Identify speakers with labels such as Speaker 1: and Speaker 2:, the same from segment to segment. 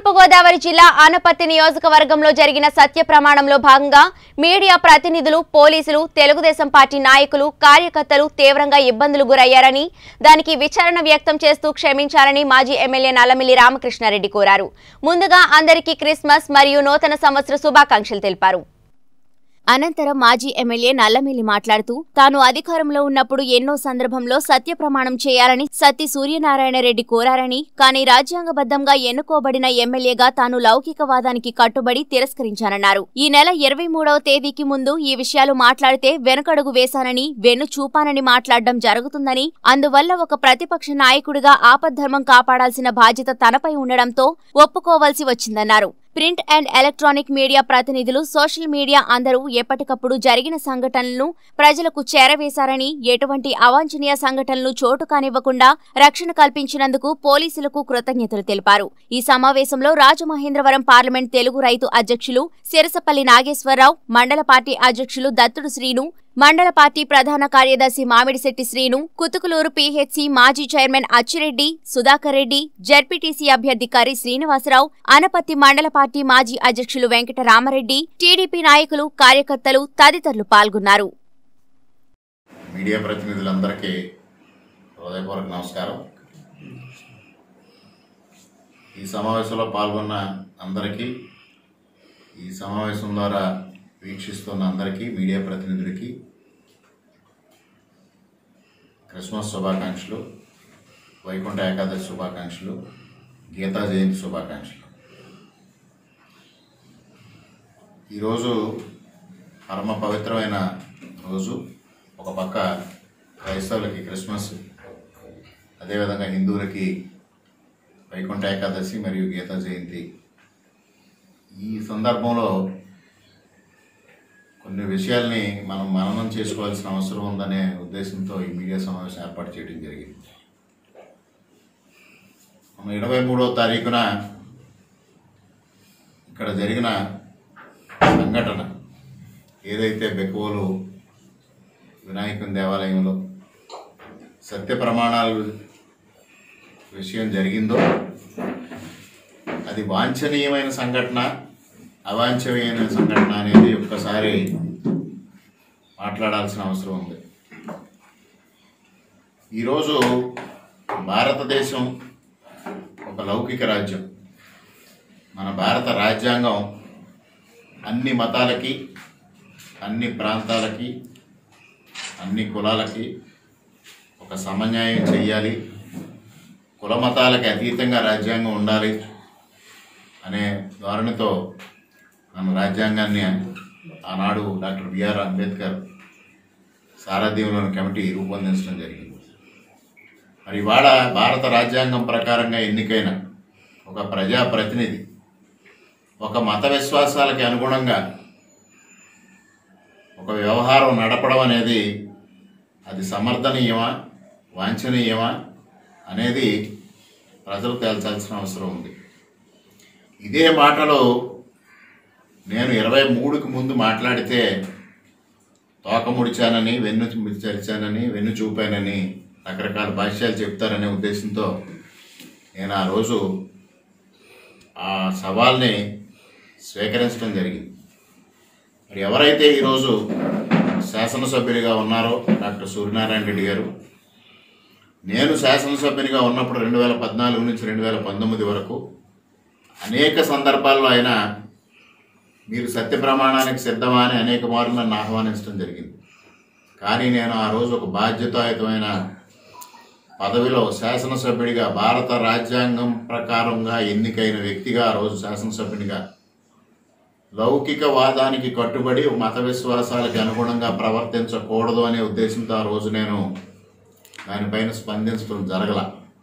Speaker 1: తూర్పుగోదావరి జిల్లా ఆనపత్తి నియోజకవర్గంలో జరిగిన సత్య ప్రమాణంలో భాగంగా మీడియా ప్రతినిధులు పోలీసులు తెలుగుదేశం పార్టీ నాయకులు కార్యకర్తలు తీవ్రంగా ఇబ్బందులు గురయ్యారని దానికి విచారణ వ్యక్తం చేస్తూ క్షమించాలని మాజీ ఎమ్మెల్యే నల్లమిల్లి రామకృష్ణారెడ్డి కోరారు ముందుగా అందరికీ క్రిస్మస్ మరియు నూతన సంవత్సర శుభాకాంక్షలు తెలిపారు అనంతరం మాజీ ఎమ్మెల్యే నల్లమిల్లి మాట్లాడుతూ తాను అధికారంలో ఉన్నప్పుడు ఎన్నో సందర్భంలో సత్య ప్రమాణం చేయాలని సత్తి సూర్యనారాయణ రెడ్డి కోరారని కానీ రాజ్యాంగబద్ధంగా ఎన్నుకోబడిన ఎమ్మెల్యేగా తాను లౌకికవాదానికి కట్టుబడి తిరస్కరించానన్నారు ఈ నెల ఇరవై మూడవ తేదీకి ముందు ఈ విషయాలు మాట్లాడితే వెనుకడుగు వేశానని వెన్ను చూపానని మాట్లాడడం జరుగుతుందని అందువల్ల ఒక ప్రతిపక్ష నాయకుడిగా ఆపద్ధర్మం కాపాడాల్సిన బాధ్యత తనపై ఉండడంతో ఒప్పుకోవాల్సి వచ్చిందన్నారు ప్రింట్ అండ్ ఎలక్ట్రానిక్ మీడియా ప్రతినిధులు సోషల్ మీడియా అందరూ ఎప్పటికప్పుడు జరిగిన సంఘటనలను ప్రజలకు చేరవేశారని ఎటువంటి అవాంఛనీయ సంఘటనలు చోటు కానివ్వకుండా రక్షణ కల్పించినందుకు పోలీసులకు కృతజ్ఞతలు తెలిపారు ఈ సమావేశంలో రాజమహేంద్రవరం పార్లమెంట్ తెలుగు రైతు అధ్యక్షులు సిరసపల్లి నాగేశ్వరరావు మండల పార్టీ అధ్యక్షులు దత్తుడు శ్రీను మండల పార్టీ ప్రధాన కార్యదర్శి మామిడిశెట్టి శ్రీను కుతుకులూరు పీహెచ్సి మాజీ చైర్మన్ అచ్చిరెడ్డి సుధాకర్ రెడ్డి జడ్పీటీసీ అభ్యర్థి కరి శ్రీనివాసరావు అనపత్తి మండల పార్టీ మాజీ అధ్యక్షులు వెంకట రామరెడ్డి టీడీపీ నాయకులు కార్యకర్తలు తదితరులు పాల్గొన్నారు
Speaker 2: మీడియా ప్రతినిధులందరికీ హృదయపూర్వక నమస్కారం ఈ సమావేశంలో పాల్గొన్న అందరికీ ఈ సమావేశం ద్వారా వీక్షిస్తున్న అందరికీ మీడియా ప్రతినిధులకి క్రిస్మస్ శుభాకాంక్షలు వైకుంఠ ఏకాదశి శుభాకాంక్షలు గీతా జయంతి శుభాకాంక్షలు ఈరోజు పరమ పవిత్రమైన రోజు ఒక పక్క క్రైస్తవులకి క్రిస్మస్ అదేవిధంగా హిందువులకి వైకుంఠ ఏకాదశి మరియు గీతా జయంతి ఈ సందర్భంలో కొన్ని విషయాల్ని మనం మననం చేసుకోవాల్సిన అవసరం ఉందనే ఉద్దేశంతో ఈ మీడియా సమావేశం ఏర్పాటు చేయడం జరిగింది మన ఇరవై మూడవ తారీఖున ఇక్కడ జరిగిన సంఘటన ఏదైతే బెక్కువలు వినాయకుని దేవాలయంలో సత్య ప్రమాణాలు విషయం జరిగిందో అది వాంఛనీయమైన సంఘటన అవాంఛనీయమైన సంఘటన అనేది ఒక్కసారి మాట్లాడాల్సిన అవసరం ఉంది ఈరోజు భారతదేశం ఒక లౌకిక రాజ్యం మన భారత రాజ్యాంగం అన్ని మతాలకి అన్ని ప్రాంతాలకి అన్ని కులాలకి ఒక సమన్యాయం చేయాలి కుల మతాలకి అతీతంగా రాజ్యాంగం ఉండాలి అనే ధోరణితో మన రాజ్యాంగాన్ని ఆనాడు డాక్టర్ బిఆర్ అంబేద్కర్ సారథ్యంలోని కమిటీ రూపొందించడం జరిగింది మరి ఇవాళ భారత రాజ్యాంగం ప్రకారంగా ఎన్నికైన ఒక ప్రజాప్రతినిధి ఒక మత విశ్వాసాలకి అనుగుణంగా ఒక వ్యవహారం నడపడం అనేది అది సమర్థనీయమా వాంఛనీయమా అనేది ప్రజలు తేల్చాల్సిన అవసరం ఉంది ఇదే మాటలు నేను ఇరవై మూడుకి ముందు మాట్లాడితే తోక ముడిచానని వెన్ను చరిచానని వెన్ను చూపానని రకరకాల భాష్యాలు చెప్తారనే ఉద్దేశంతో నేను ఆ రోజు ఆ సవాల్ని స్వీకరించడం జరిగింది మరి ఎవరైతే ఈరోజు శాసనసభ్యుడిగా ఉన్నారో డాక్టర్ సూర్యనారాయణ రెడ్డి గారు నేను శాసనసభ్యునిగా ఉన్నప్పుడు రెండు వేల పద్నాలుగు నుంచి రెండు వేల పంతొమ్మిది వరకు అనేక సందర్భాల్లో ఆయన మీరు సత్య ప్రమాణానికి సిద్ధమా అని అనేక మార్లు నన్ను ఆహ్వానించడం జరిగింది కానీ నేను ఆ రోజు ఒక బాధ్యతాయుతమైన పదవిలో శాసనసభ్యుడిగా భారత రాజ్యాంగం ప్రకారంగా ఎన్నికైన వ్యక్తిగా ఆ రోజు శాసనసభ్యునిగా లౌకిక వాదానికి కట్టుబడి మత విశ్వాసాలకు అనుగుణంగా ప్రవర్తించకూడదు అనే ఉద్దేశంతో ఆ రోజు నేను దానిపైన స్పందించడం జరగల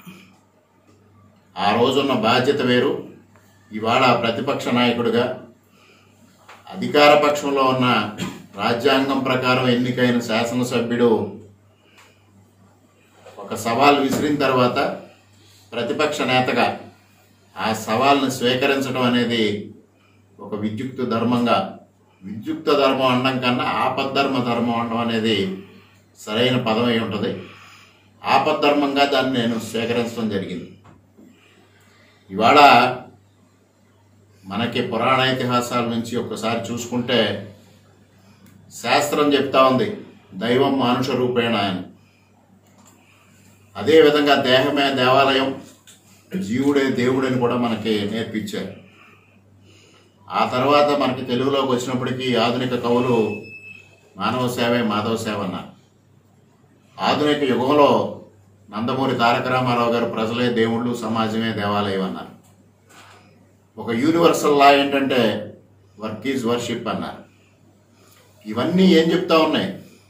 Speaker 2: ఆ రోజున్న బాధ్యత వేరు ఇవాళ ప్రతిపక్ష నాయకుడిగా అధికార పక్షంలో ఉన్న రాజ్యాంగం ప్రకారం ఎన్నికైన శాసనసభ్యుడు ఒక సవాల్ విసిరిన తర్వాత ప్రతిపక్ష నేతగా ఆ సవాల్ని స్వీకరించడం అనేది ఒక విద్యుక్త ధర్మంగా విద్యుక్త ధర్మం అనడం కన్నా ఆపద్ధర్మ ధర్మం అనడం అనేది సరైన పదం అయి ఉంటుంది ఆపద్ధర్మంగా దాన్ని నేను స్వీకరించడం జరిగింది ఇవాళ మనకి పురాణ ఇతిహాసాల నుంచి ఒక్కసారి చూసుకుంటే శాస్త్రం చెప్తా ఉంది దైవం మానుష రూపేణ అని అదేవిధంగా దేహమే దేవాలయం జీవుడే దేవుడని కూడా మనకి నేర్పించారు ఆ తర్వాత మనకి తెలుగులోకి వచ్చినప్పటికీ ఆధునిక కవులు మానవ సేవే మాధవ సేవ అన్నారు ఆధునిక యుగంలో నందమూరి తారక రామారావు గారు ప్రజలే దేవుళ్ళు సమాజమే దేవాలయం అన్నారు ఒక యూనివర్సల్ లా ఏంటంటే వర్క్ ఈజ్ వర్షిప్ అన్నారు ఇవన్నీ ఏం చెప్తా ఉన్నాయి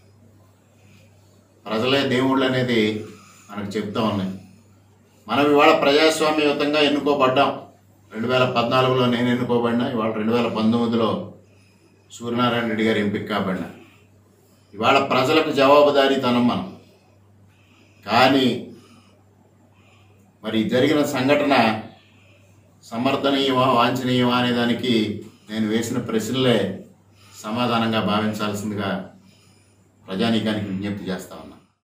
Speaker 2: ప్రజలే దేవుళ్ళు అనేది మనకు చెప్తా ఉన్నాయి మనం ఇవాళ ప్రజాస్వామ్యయుతంగా ఎన్నుకోబడ్డాం రెండు వేల పద్నాలుగులో నేను ఎన్నుకోబడినా ఇవాళ రెండు వేల పంతొమ్మిదిలో సూర్యనారాయణ రెడ్డి గారు ఎంపిక కాబడినా ఇవాళ ప్రజలకు జవాబుదారీతనం మనం కానీ మరి జరిగిన సంఘటన సమర్థనీయమా వాంఛనీయమా అనే దానికి నేను వేసిన ప్రశ్నలే సమాధానంగా భావించాల్సిందిగా ప్రజానీకానికి విజ్ఞప్తి చేస్తా ఉన్నా